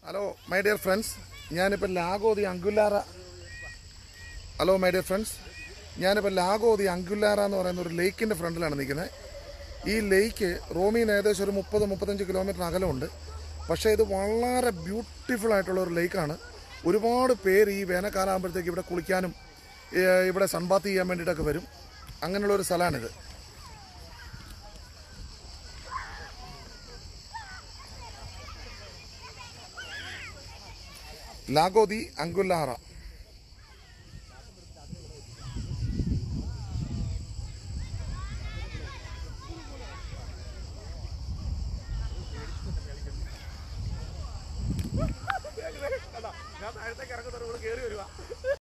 hello my dear friends ഞാനിപ്പോൾ ലാഗോതി അങ്കുലാറ ഹലോ മൈ ഡിയർ ഫ്രണ്ട്സ് ഞാനിപ്പോൾ ലാഗോതി അങ്കുലാറ എന്ന് പറയുന്ന ഒരു ലേക്കിൻ്റെ ഫ്രണ്ടിലാണ് നിൽക്കുന്നത് ഈ ലേക്ക് റോമിൽ നിന്ന് ഏകദേശം ഒരു മുപ്പത് മുപ്പത്തഞ്ച് കിലോമീറ്റർ അകലമുണ്ട് പക്ഷേ ഇത് വളരെ ബ്യൂട്ടിഫുൾ ആയിട്ടുള്ള ഒരു ലേക്കാണ് ഒരുപാട് പേര് ഈ വേനൽക്കാലം ആകുമ്പോഴത്തേക്ക് ഇവിടെ കുളിക്കാനും ഏഹ്, ഇവിടെ സൺബാത്ത് ചെയ്യാൻ വേണ്ടിയിട്ടൊക്കെ വരും അങ്ങനെയുള്ള ഒരു സ്ഥലമാണിത് ലാഗോതി അങ്കുലാറ